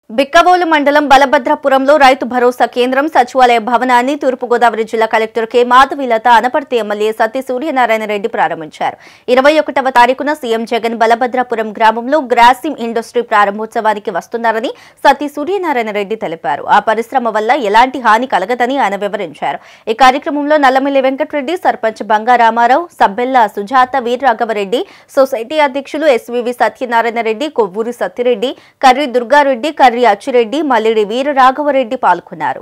బిక్కవోలు మండలం బలభద్రపురంలో రైతు భరోసా కేంద్రం సచివాలయ భవనాన్ని తూర్పుగోదావరి జిల్లా collector K Madhavilatha Anaparthi MLA Satya Suryanarayana Reddy ప్రారంభించారు ఇరవై ఒకటవ తారీఖున సీఎం జగన్ బలభద్రపురం గ్రామంలో గ్రాసిమ్ ఇండస్ట్రీ ప్రారంభోత్సవానికి వస్తున్నారని సత్య సూర్యనారాయణ రెడ్డి తెలిపారు ఆ పరిశ్రమ వల్ల ఎలాంటి హాని కలగదని ఆయన వివరించారు ఈ కార్యక్రమంలో నల్లమిల్లి వెంకటరెడ్డి సర్పంచ్ బంగారామారావు సబ్బెల్ల సుజాత వీర్రాఘవరెడ్డి సొసైటీ అధ్యక్షులు ఎస్వివి సత్యనారాయణ రెడ్డి కొవ్వూరి సత్యరెడ్డి కర్రి దుర్గారెడ్డి కర్రి అచ్చిరెడ్డి మల్లిడి వీర రాఘవరెడ్డి పాల్గొన్నారు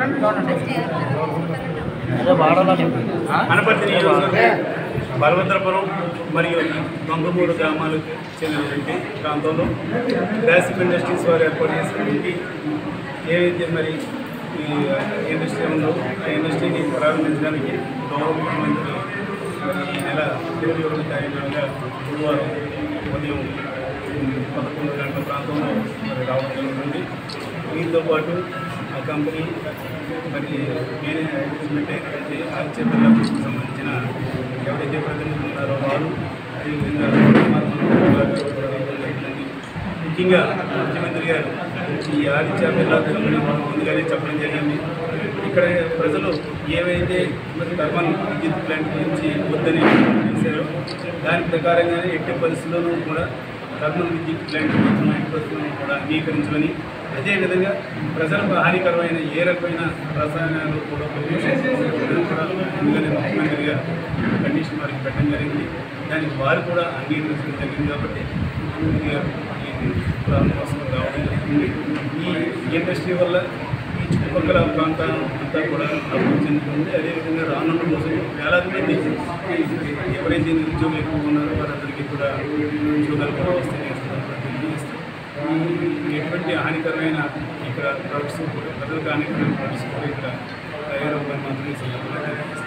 అనపర్తి నియోజకవర్గం బలభద్రపురం మరియు దొంగమూడు గ్రామాలకు చెందినటువంటి ప్రాంతంలో గ్రాసిక్ ఇండస్ట్రీస్ వారు ఏర్పాటు చేసినటువంటి ఏవైతే మరి ఈ ఇండస్ట్రీ ఉందో ఆ ఇండస్ట్రీని ప్రారంభించడానికి గౌరవ ముఖ్యమంత్రి మరి ఈ నెల ఇరవై ఒకటి తారీఖుగా గురువారం ఉదయం పదకొండు గంటల ప్రాంతంలో మరి రావడం జరుగుతుంది దీంతో పాటు ఆ కంపెనీ మరి మేనేజ్మెంట్ అయినటువంటి ఆర్చే బిల్లకు సంబంధించిన ఎవరైతే ప్రతినిధులు ఉన్నారో వారు అదేవిధంగా మార్పులు కూడా రావడం జరిగింది. ముఖ్యంగా ముఖ్యమంత్రి గారు ఈ ఆదిత్య బిర్లా కంపెనీ వాళ్ళు ముందుగానే చెప్పడం జరిగింది ఇక్కడ ప్రజలు ఏవైతే మరి థర్మల్ విద్యుత్ ప్లాంట్ గురించి వద్దని చేశారో దాని ప్రకారంగానే ఎట్టి పరిస్థితుల్లోనూ కూడా థర్మల్ విద్యుత్ ప్లాంట్ గురించి ఎట్టి పరిస్థితుల్లోనూ కూడా అంగీకరించమని అదేవిధంగా ప్రజలకు హానికరమైన ఏ రకమైన రసాయనాలు కూడా ఉపయోగించకూడదని కూడా ముందుగానే ముఖ్యమంత్రి గారు కండిషన్ వారికి పెట్టడం జరిగింది దానికి వారు కూడా అంగీకరించడం జరిగింది కాబట్టి ముఖ్యమంత్రి గారు ఈ ప్రారంభోత్సవం రావడం జరిగింది ఈ ఇండస్ట్రీ వల్ల ఈ చుట్టుపక్కల ప్రాంతాలు అంతా కూడా అభివృద్ధి చెందుతుంది అదేవిధంగా రానున్న రోజుల్లో వేలాది మంది ఎవరైతే నిరుద్యోగులు ఎక్కువ ఉన్నారో వారందరికీ కూడా ఉద్యోగాలు కూడా వస్తాయని తెలియజేస్తాం ఈ ఎటువంటి హానికరమైన ఇక్కడ ప్రొడక్ట్స్ కూడా ప్రజలకు హానికరమైన ప్రొడక్ట్స్ కూడా ఇక్కడ తయారవ్వని మాత్రమే సందర్భంగా తెలియజేస్తాం